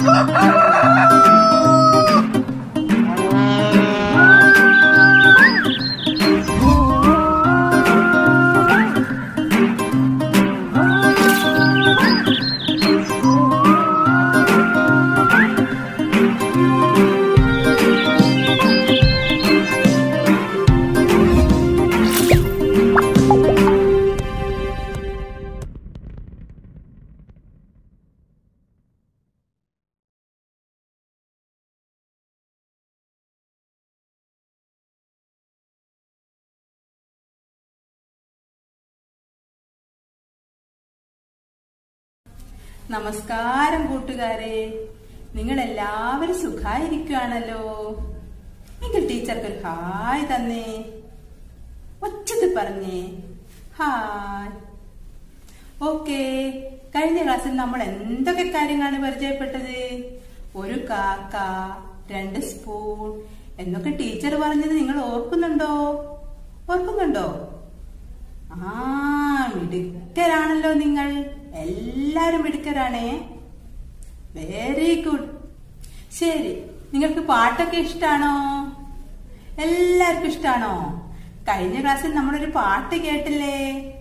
നമസ്കാരം കൂട്ടുകാരെ നിങ്ങൾ എല്ലാവരും സുഖായിരിക്കുകയാണല്ലോ എങ്കിൽ ടീച്ചർക്ക് ഒരു ഹായ് തന്നേ ഒച്ചത്തിൽ പറഞ്ഞേ ഹായ് ഓക്കെ കഴിഞ്ഞ ക്ലാസ്സിൽ നമ്മൾ എന്തൊക്കെ കാര്യങ്ങളാണ് പരിചയപ്പെട്ടത് ഒരു കാക്ക രണ്ട് സ്പൂൺ എന്നൊക്കെ ടീച്ചർ പറഞ്ഞത് നിങ്ങൾ ഓർക്കുന്നുണ്ടോ ഓർക്കുന്നുണ്ടോ ആ മിടുക്കരാണല്ലോ നിങ്ങൾ എല്ലാരും മിടുക്കരാണേ വെരി ഗുഡ് ശരി നിങ്ങൾക്ക് പാട്ടൊക്കെ ഇഷ്ടാണോ എല്ലാവർക്കും ഇഷ്ടാണോ കഴിഞ്ഞ ക്ലാസ്സിൽ നമ്മളൊരു പാട്ട് കേട്ടില്ലേ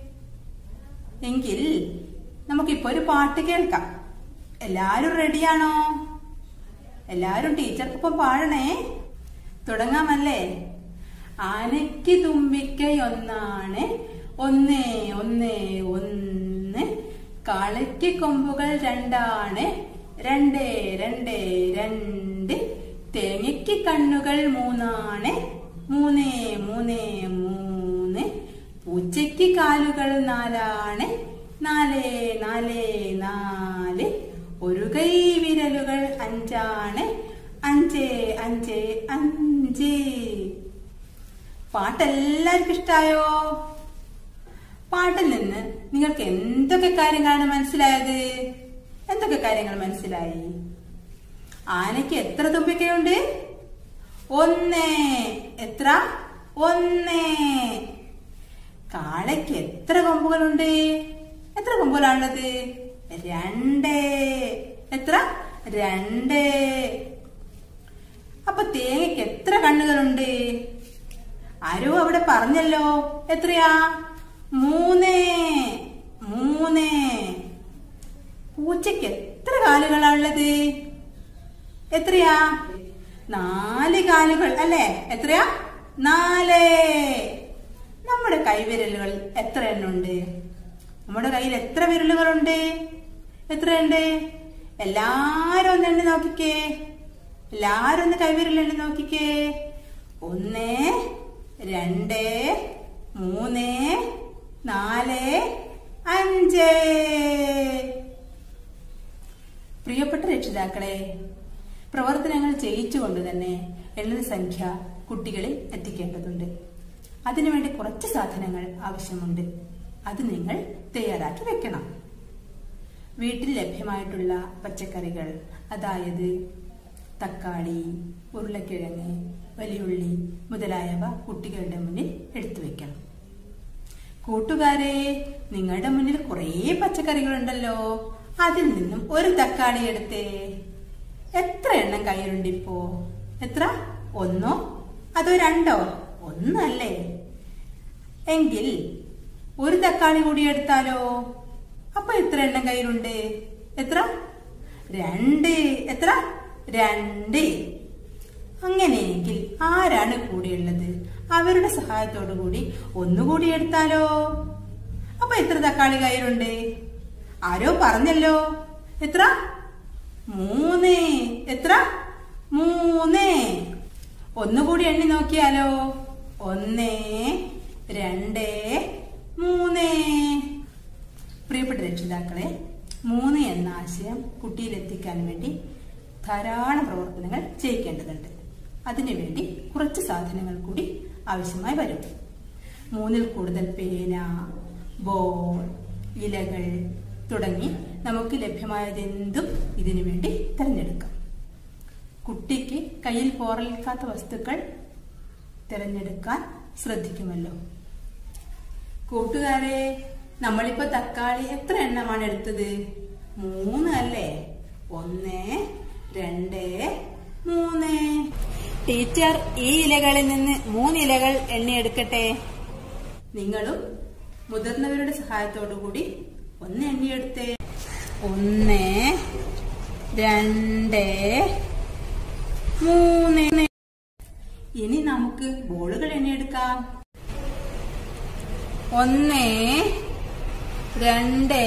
എങ്കിൽ നമുക്കിപ്പോ ഒരു പാട്ട് കേൾക്കാം എല്ലാരും റെഡിയാണോ എല്ലാരും ടീച്ചർക്കൊപ്പം പാടണേ തുടങ്ങാമല്ലേ ആനയ്ക്ക് തുമ്പിക്കയൊന്നാണ് ഒന്നേ ഒന്നേ ഒന്ന് കാളയ്ക്ക് കൊമ്പുകൾ രണ്ടാണ് രണ്ടേ രണ്ടേ രണ്ട് തേങ്ങയ്ക്ക് കണ്ണുകൾ മൂന്നാണ് മൂന്നേ മൂന്നേ മൂന്ന് പൂച്ചയ്ക്ക് കാലുകൾ നാലാണ് നാലേ നാലേ നാല് ഒരു കൈ വിരലുകൾ അഞ്ചാണ് അഞ്ചേ അഞ്ചേ അഞ്ച് പാട്ടെല്ലാവർക്കും ഇഷ്ടായോ പാട്ടിൽ നിന്ന് നിങ്ങൾക്ക് എന്തൊക്കെ കാര്യങ്ങളാണ് മനസ്സിലായത് എന്തൊക്കെ കാര്യങ്ങൾ മനസ്സിലായി ആനയ്ക്ക് എത്ര തുമ്പിക്കയുണ്ട് ഒന്ന് എത്ര ഒന്ന് കാളയ്ക്ക് എത്ര കൊമ്പുകളുണ്ട് എത്ര കൊമ്പുകളാണുള്ളത് രണ്ട് എത്ര രണ്ട് അപ്പൊ തേങ്ങയ്ക്ക് എത്ര കണ്ണുകളുണ്ട് ആരോ അവിടെ പറഞ്ഞല്ലോ എത്രയാ മൂന്ന് മൂന്ന് പൂച്ചയ്ക്ക് എത്ര കാലുകളാണുള്ളത് എത്രയാ നാല് കാലുകൾ അല്ലേ എത്രയാ നാല് നമ്മുടെ കൈവിരലുകൾ എത്ര എണ്ണുണ്ട് നമ്മുടെ കയ്യിൽ എത്ര വിരലുകളുണ്ട് എത്രയുണ്ട് എല്ലാരും ഒന്ന് എണ്ണി നോക്കിക്കേ എല്ലാരും ഒന്ന് കൈവിരൽ എണ്ണി നോക്കിക്കേ ഒന്ന് രണ്ട് മൂന്ന് നാല് അഞ്ച് പ്രിയപ്പെട്ട രക്ഷിതാക്കളെ പ്രവർത്തനങ്ങൾ ചെയ്യിച്ചുകൊണ്ട് തന്നെ എണ്ണൽ സംഖ്യ കുട്ടികളിൽ എത്തിക്കേണ്ടതുണ്ട് അതിനുവേണ്ടി കുറച്ച് സാധനങ്ങൾ ആവശ്യമുണ്ട് അത് നിങ്ങൾ തയ്യാറാക്കി വെക്കണം വീട്ടിൽ ലഭ്യമായിട്ടുള്ള പച്ചക്കറികൾ അതായത് തക്കാളി ഉരുളക്കിഴങ്ങ് വലിയുള്ളി മുതലായവ കുട്ടികളുടെ മുന്നിൽ എടുത്തു വെക്കണം കൂട്ടുകാരെ നിങ്ങളുടെ മുന്നിൽ കുറേ പച്ചക്കറികളുണ്ടല്ലോ അതിൽ നിന്നും ഒരു തക്കാളി എടുത്തേ എത്ര എണ്ണം കയ്യിലുണ്ട് ഇപ്പോ എത്ര ഒന്നോ അതോ രണ്ടോ ഒന്നല്ലേ എങ്കിൽ ഒരു തക്കാളി കൂടി എടുത്താലോ അപ്പൊ എത്ര എണ്ണം കയ്യിലുണ്ട് എത്ര രണ്ട് എത്ര രണ്ട് അങ്ങനെയെങ്കിൽ ആരാണ് കൂടെയുള്ളത് അവരുടെ സഹായത്തോടു കൂടി ഒന്നുകൂടി എടുത്താലോ അപ്പൊ എത്ര തക്കാളി കയ്യിലുണ്ട് ആരോ പറഞ്ഞല്ലോ എത്ര മൂന്ന് എത്ര മൂന്ന് ഒന്നുകൂടി എണ്ണി നോക്കിയാലോ ഒന്ന് രണ്ട് മൂന്ന് പ്രിയപ്പെട്ട രക്ഷിതാക്കളെ മൂന്ന് എന്ന ആശയം കുട്ടിയിലെത്തിക്കാൻ വേണ്ടി ധാരാളം പ്രവർത്തനങ്ങൾ ചെയ്യിക്കേണ്ടതുണ്ട് അതിനുവേണ്ടി കുറച്ച് സാധനങ്ങൾ കൂടി ആവശ്യമായി വരും മൂന്നിൽ കൂടുതൽ പേന ബോൾ ഇലകൾ തുടങ്ങി നമുക്ക് ലഭ്യമായതെന്തും ഇതിനു വേണ്ടി തിരഞ്ഞെടുക്കാം കുട്ടിക്ക് കയ്യിൽ പോറലേൽക്കാത്ത വസ്തുക്കൾ തിരഞ്ഞെടുക്കാൻ ശ്രദ്ധിക്കുമല്ലോ കൂട്ടുകാരെ നമ്മളിപ്പോ തക്കാളി എത്ര എണ്ണമാണ് എടുത്തത് മൂന്ന് അല്ലേ ഒന്ന് രണ്ട് മൂന്ന് ടീച്ചർ ഈ ഇലകളിൽ നിന്ന് മൂന്ന് ഇലകൾ എണ്ണിയെടുക്കട്ടെ നിങ്ങളും മുതിർന്നവരുടെ സഹായത്തോടു കൂടി ഒന്ന് എണ്ണിയെടുത്തേ ഒന്ന് രണ്ട് മൂന്ന് ഇനി നമുക്ക് ബോളുകൾ എണ്ണിയെടുക്കാം ഒന്ന് രണ്ട്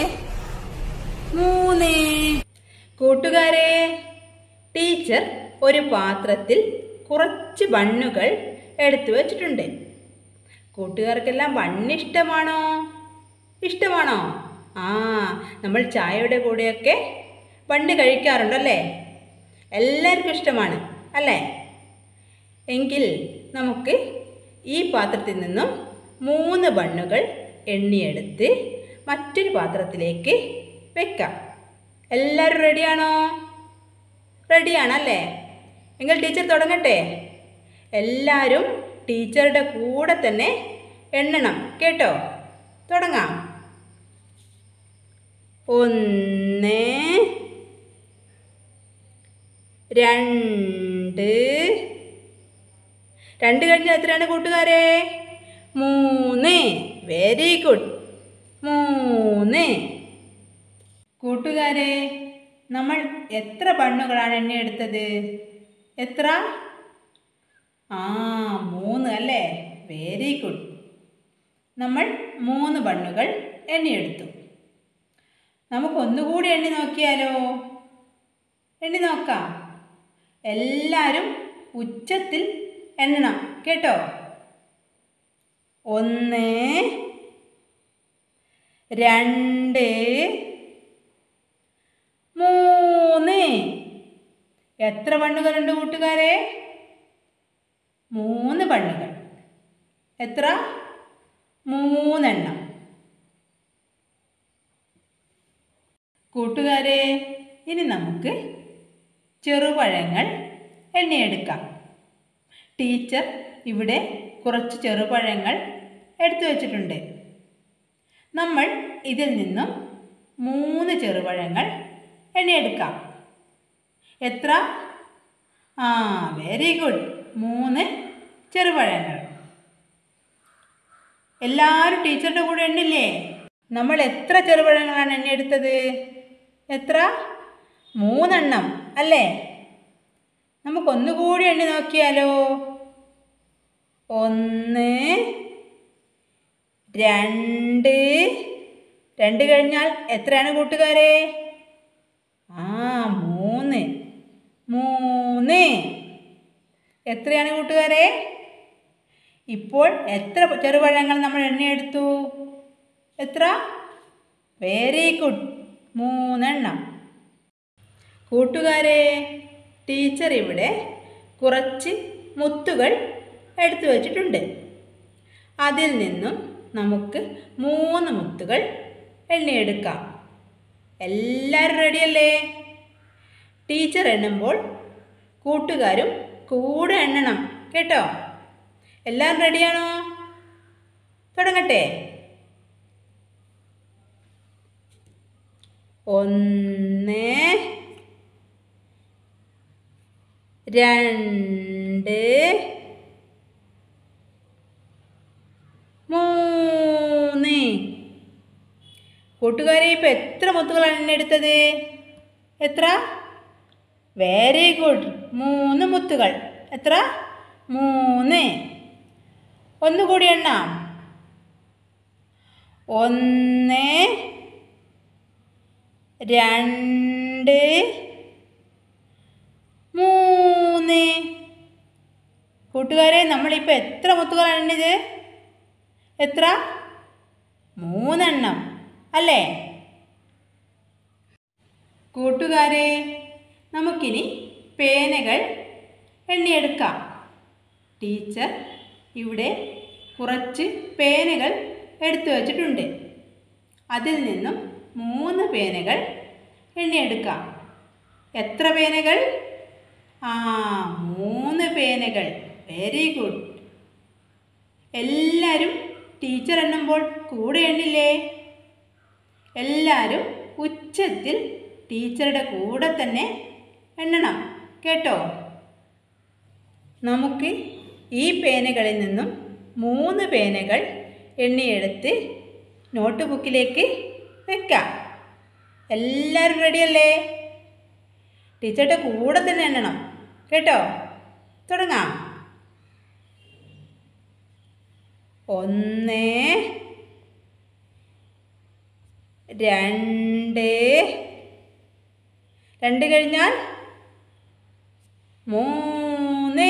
മൂന്ന് കൂട്ടുകാരെ ടീച്ചർ ഒരു പാത്രത്തിൽ കുറച്ച് ബണ്ണുകൾ എടുത്തു വച്ചിട്ടുണ്ട് കൂട്ടുകാർക്കെല്ലാം ബണ്ണ് ഇഷ്ടമാണോ ഇഷ്ടമാണോ ആ നമ്മൾ ചായയുടെ കൂടെയൊക്കെ ബണ്ണ് കഴിക്കാറുണ്ടല്ലേ എല്ലാവർക്കും ഇഷ്ടമാണ് അല്ലേ എങ്കിൽ നമുക്ക് ഈ പാത്രത്തിൽ നിന്നും മൂന്ന് ബണ്ണുകൾ എണ്ണിയെടുത്ത് മറ്റൊരു പാത്രത്തിലേക്ക് വെക്കാം എല്ലാവരും റെഡിയാണോ റെഡിയാണല്ലേ എങ്കിൽ ടീച്ചർ തുടങ്ങട്ടെ എല്ലാവരും ടീച്ചറുടെ കൂടെ തന്നെ എണ്ണണം കേട്ടോ തുടങ്ങാം ഒന്ന് രണ്ട് രണ്ട് കഴിഞ്ഞാൽ എത്രയാണ് കൂട്ടുകാരെ മൂന്ന് വെരി ഗുഡ് മൂന്ന് കൂട്ടുകാരെ നമ്മൾ എത്ര ബണ്ണുകളാണ് എണ്ണിയെടുത്തത് എത്ര ആ മൂന്ന് അല്ലേ വെരി ഗുഡ് നമ്മൾ മൂന്ന് ബണ്ണുകൾ എണ്ണിയെടുത്തു നമുക്ക് ഒന്നുകൂടി എണ്ണി നോക്കിയാലോ എണ്ണി നോക്കാം എല്ലാവരും ഉച്ചത്തിൽ എണ്ണണം കേട്ടോ ഒന്ന് രണ്ട് മൂന്ന് എത്ര ബണ്ണുകളുണ്ട് കൂട്ടുകാരെ മൂന്ന് ബണ്ണുകൾ എത്ര മൂന്നെണ്ണം കൂട്ടുകാരെ ഇനി നമുക്ക് ചെറുപഴങ്ങൾ എണ്ണിയെടുക്കാം ടീച്ചർ ഇവിടെ കുറച്ച് ചെറുപഴങ്ങൾ എടുത്തു വച്ചിട്ടുണ്ട് നമ്മൾ ഇതിൽ നിന്നും മൂന്ന് ചെറുപഴങ്ങൾ എണ്ണിയെടുക്കാം എത്ര ആ വെരി ഗുഡ് മൂന്ന് ചെറുപഴങ്ങൾ എല്ലാവരും ടീച്ചറുടെ കൂടെ എണ്ണില്ലേ നമ്മൾ എത്ര ചെറുപഴങ്ങളാണ് എണ്ണിയെടുത്തത് എത്ര മൂന്നെണ്ണം അല്ലേ നമുക്കൊന്നുകൂടി എണ്ണി നോക്കിയാലോ ഒന്ന് രണ്ട് രണ്ട് കഴിഞ്ഞാൽ എത്രയാണ് കൂട്ടുകാരെ ആ മൂന്ന് മൂന്ന് എത്രയാണ് കൂട്ടുകാരെ ഇപ്പോൾ എത്ര ചെറുപഴങ്ങൾ നമ്മൾ എണ്ണിയെടുത്തു എത്ര വെരി ഗുഡ് മൂന്നെണ്ണം കൂട്ടുകാരെ ടീച്ചർ ഇവിടെ കുറച്ച് മുത്തുകൾ എടുത്തു വച്ചിട്ടുണ്ട് അതിൽ നിന്നും നമുക്ക് മൂന്ന് മുത്തുകൾ എണ്ണിയെടുക്കാം എല്ലാവരും റെഡിയല്ലേ ടീച്ചർ എണ്ണുമ്പോൾ കൂട്ടുകാരും കൂടെ എണ്ണണം കേട്ടോ എല്ലാവരും റെഡിയാണോ തുടങ്ങട്ടെ ഒന്ന് രണ്ട് മൂന്ന് കൂട്ടുകാരെ ഇപ്പം എത്ര മുത്തുകളാണ് എന്നെ എടുത്തത് എത്ര വെരി ഗുഡ് മൂന്ന് മുത്തുകൾ എത്ര മൂന്ന് ഒന്നുകൂടി എണ്ണാം ഒന്ന് രണ്ട് മൂന്ന് കൂട്ടുകാരെ നമ്മളിപ്പോൾ എത്ര മുത്തുകളാണ് എണ്ണിയത് എത്ര മൂന്നെണ്ണം അല്ലേ കൂട്ടുകാരെ നമുക്കിനി പേനകൾ എണ്ണിയെടുക്കാം ടീച്ചർ ഇവിടെ കുറച്ച് പേനകൾ എടുത്തു വച്ചിട്ടുണ്ട് അതിൽ നിന്നും മൂന്ന് പേനകൾ എണ്ണിയെടുക്കാം എത്ര പേനകൾ ആ മൂന്ന് പേനകൾ വെരി ഗുഡ് എല്ലാവരും ടീച്ചർ എണ്ണുമ്പോൾ കൂടെ എണ്ണില്ലേ എല്ലാവരും ഉച്ചത്തിൽ ടീച്ചറുടെ കൂടെ തന്നെ എണ്ണണം കേട്ടോ നമുക്ക് ഈ പേനകളിൽ നിന്നും മൂന്ന് പേനകൾ എണ്ണിയെടുത്ത് നോട്ട് ബുക്കിലേക്ക് വെക്കാം എല്ലാവരും റെഡിയല്ലേ ടീച്ചറുടെ കൂടെ തന്നെ എണ്ണണം കേട്ടോ തുടങ്ങാം ഒന്ന് രണ്ട് രണ്ട് കഴിഞ്ഞാൽ മൂന്ന്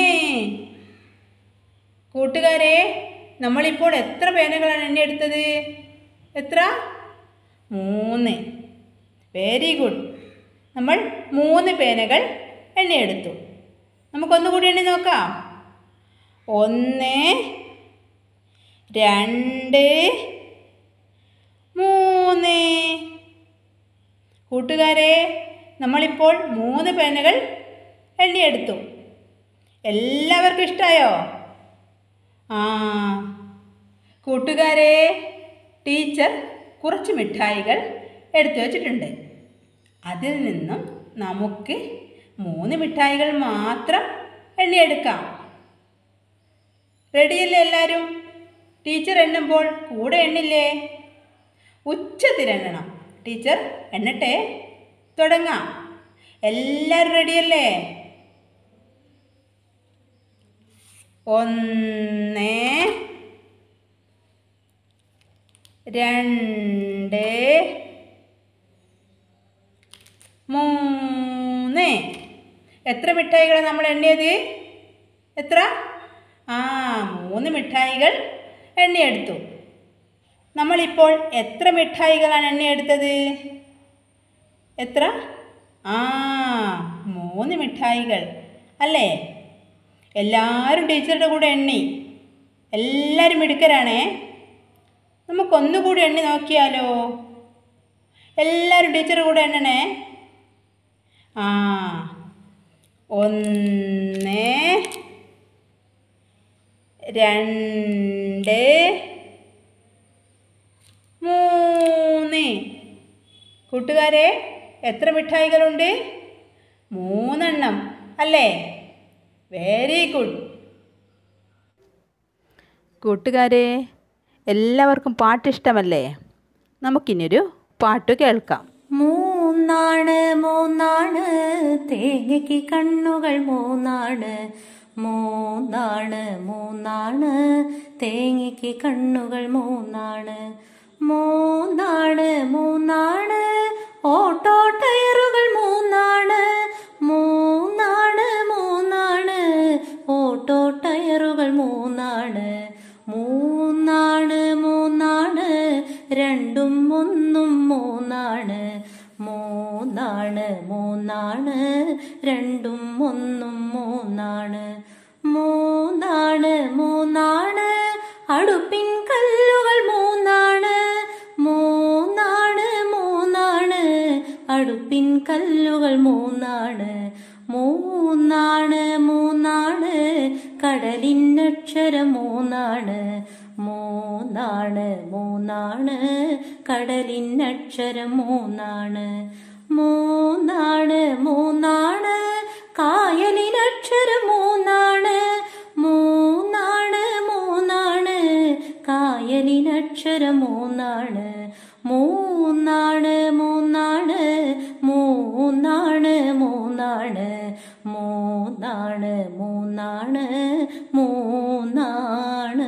കൂട്ടുകാരെ നമ്മളിപ്പോൾ എത്ര പേനകളാണ് എണ്ണിയെടുത്തത് എത്ര മൂന്ന് വെരി ഗുഡ് നമ്മൾ മൂന്ന് പേനകൾ എണ്ണിയെടുത്തു നമുക്കൊന്നുകൂടി എണ്ണി നോക്കാം ഒന്ന് രണ്ട് മൂന്ന് കൂട്ടുകാരെ നമ്മളിപ്പോൾ മൂന്ന് പേനകൾ എണ്ണിയെടുത്തു എല്ലാവർക്കും ഇഷ്ടമായോ ആ കൂട്ടുകാരെ ടീച്ചർ കുറച്ച് മിഠായികൾ എടുത്തു വച്ചിട്ടുണ്ട് അതിൽ നിന്നും നമുക്ക് മൂന്ന് മിഠായികൾ മാത്രം എണ്ണിയെടുക്കാം റെഡിയല്ലേ എല്ലാവരും ടീച്ചർ എണ്ണുമ്പോൾ കൂടെ എണ്ണില്ലേ ഉച്ചത്തിരെണ്ണണം ടീച്ചർ എണ്ണട്ടെ തുടങ്ങാം എല്ലാവരും റെഡിയല്ലേ ഒന്ന് രണ്ട് മൂന്ന് എത്ര മിഠായികളാണ് നമ്മൾ എണ്ണിയത് എത്ര ആ മൂന്ന് മിഠായികൾ എണ്ണിയെടുത്തു നമ്മളിപ്പോൾ എത്ര മിഠായികളാണ് എണ്ണിയെടുത്തത് എത്ര ആ മൂന്ന് മിഠായികൾ അല്ലേ എല്ലാവരും ടീച്ചറുടെ കൂടെ എണ്ണി എല്ലാവരും മിടുക്കരാണേ നമുക്കൊന്നുകൂടി എണ്ണി നോക്കിയാലോ എല്ലാവരും ടീച്ചറുടെ കൂടെ എണ്ണണേ ആ ഒന്ന് രണ്ട് മൂന്ന് കൂട്ടുകാരെ എത്ര മിഠായികളുണ്ട് മൂന്നെണ്ണം അല്ലേ വെരി ഗുഡ് കൂട്ടുകാരെ എല്ലാവർക്കും പാട്ട് ഇഷ്ടമല്ലേ നമുക്കിനൊരു പാട്ട് കേൾക്കാം മൂന്നാണ് മൂന്നാണ് തേങ്ങയ്ക്ക് കണ്ണുകൾ മൂന്നാണ് മൂന്നാണ് മൂന്നാണ് തേങ്ങയ്ക്ക് കണ്ണുകൾ മൂന്നാണ് മൂന്നാണ് മൂന്നാണ് ഓട്ടോ ടയറുകൾ മൂന്നാണ് മൂന്നാണ് മൂന്നാണ് ഓട്ടോ ടയറുകൾ മൂന്നാണ് മൂന്നാണ് മൂന്നാണ് രണ്ടും ഒന്നും മൂന്നാണ് മൂന്നാണ് മൂന്നാണ് രണ്ടും ഒന്നും മൂന്നാണ് മൂന്നാണ് മൂന്നാണ് അടുപ്പിൻ കല്ലുകൾ മൂന്നാണ് മൂന്നാണ് മൂന്നാണ് അടുപ്പിൻ കല്ലുകൾ മൂന്നാണ് മൂന്നാണ് മൂന്നാണ് കടലിനക്ഷരം മൂന്നാണ് മൂന്നാണ് മൂന്നാണ് കടലിനക്ഷരം മൂന്നാണ് മൂന്നാണ് മൂന്നാണ് കായലിനക്ഷരം മൂന്നാണ് മൂന്നാണ് മൂന്നാണ് കായലിനക്ഷരം മൂന്നാണ് മൂന്നാണ് മൂന്നാണ് മൂന്നാണ് മൂന്നാണ് മൂന്നാണ് മൂന്നാണ് മൂന്നാണ്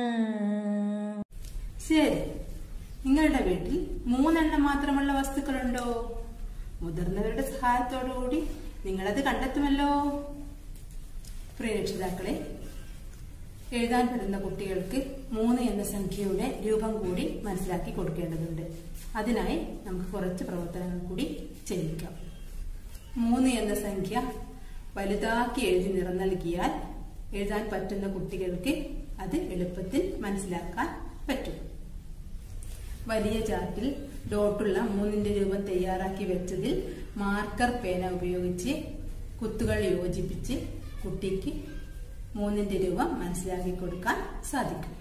ശരി നിങ്ങളുടെ വീട്ടിൽ മൂന്നെണ്ണം മാത്രമുള്ള വസ്തുക്കളുണ്ടോ മുതിർന്നവരുടെ സഹായത്തോടു കൂടി നിങ്ങളത് കണ്ടെത്തുമല്ലോ പ്രിയ രക്ഷിതാക്കളെ എഴുതാൻ പറ്റുന്ന കുട്ടികൾക്ക് മൂന്ന് എന്ന സംഖ്യയുടെ രൂപം കൂടി മനസ്സിലാക്കി കൊടുക്കേണ്ടതുണ്ട് അതിനായി നമുക്ക് കുറച്ച് പ്രവർത്തനങ്ങൾ കൂടി ചെയ്യിക്കാം മൂന്ന് എന്ന സംഖ്യ വലുതാക്കി എഴുതി നിറം നൽകിയാൽ എഴുതാൻ പറ്റുന്ന കുട്ടികൾക്ക് അത് എളുപ്പത്തിൽ മനസ്സിലാക്കാൻ പറ്റും വലിയ ചാർട്ടിൽ ഡോട്ടുള്ള മൂന്നിന്റെ രൂപം തയ്യാറാക്കി വെച്ചതിൽ മാർക്കർ പേന ഉപയോഗിച്ച് കുത്തുകൾ യോജിപ്പിച്ച് കുട്ടിക്ക് മൂന്നിന്റെ രൂപം മനസ്സിലാക്കി കൊടുക്കാൻ സാധിക്കും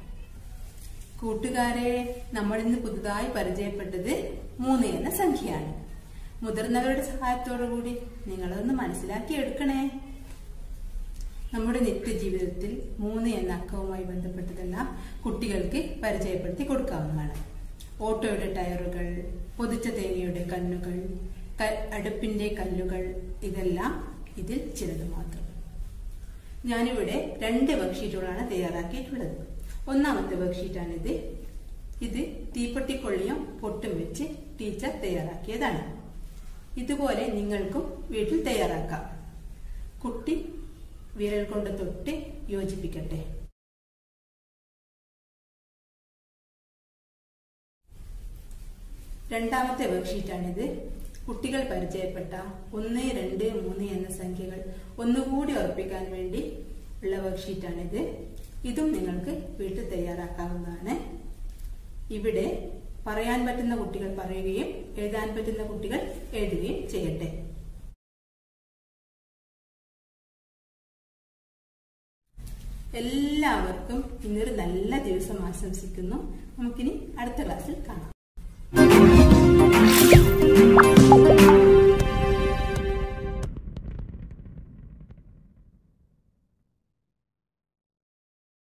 കൂട്ടുകാരെ നമ്മൾ ഇന്ന് പുതുതായി പരിചയപ്പെട്ടത് മൂന്ന് എന്ന സംഖ്യയാണ് മുതിർന്നവരുടെ സഹായത്തോടു കൂടി നിങ്ങളതൊന്ന് മനസ്സിലാക്കി എടുക്കണേ നമ്മുടെ നിത്യജീവിതത്തിൽ മൂന്ന് എന്ന അക്കവുമായി ബന്ധപ്പെട്ടതെല്ലാം കുട്ടികൾക്ക് പരിചയപ്പെടുത്തി കൊടുക്കാവുന്നതാണ് ഓട്ടോയുടെ ടയറുകൾ പൊതിച്ച തേങ്ങയുടെ കണ്ണുകൾ ക- അടുപ്പിന്റെ കല്ലുകൾ ഇതെല്ലാം ഇതിൽ ചിലത് മാത്രം ഞാനിവിടെ രണ്ട് വർക്ക്ഷീറ്റുകളാണ് തയ്യാറാക്കിയിട്ടുള്ളത് ഒന്നാമത്തെ വർക്ക്ഷീറ്റാണിത് ഇത് തീപ്പെട്ടിക്കൊള്ളിയും പൊട്ടും വെച്ച് ടീച്ചർ തയ്യാറാക്കിയതാണ് ഇതുപോലെ നിങ്ങൾക്കും വീട്ടിൽ തയ്യാറാക്കാം കുട്ടി വിരൽ കൊണ്ട് തൊട്ട് യോജിപ്പിക്കട്ടെ രണ്ടാമത്തെ വർക്ക്ഷീറ്റാണിത് കുട്ടികൾ പരിചയപ്പെട്ട ഒന്ന് രണ്ട് മൂന്ന് എന്ന സംഖ്യകൾ ഒന്നുകൂടി ഉറപ്പിക്കാൻ വേണ്ടി ഉള്ള വർക്ക്ഷീറ്റാണിത് ഇതും നിങ്ങൾക്ക് വീട്ടിൽ തയ്യാറാക്കാവുന്നതാണ് ഇവിടെ പറയാൻ പറ്റുന്ന കുട്ടികൾ പറയുകയും എഴുതാൻ പറ്റുന്ന കുട്ടികൾ എഴുതുകയും ചെയ്യട്ടെ എല്ലാവർക്കും ഇന്നൊരു നല്ല ദിവസം ആശംസിക്കുന്നു നമുക്കിനി അടുത്ത ക്ലാസ്സിൽ കാണാം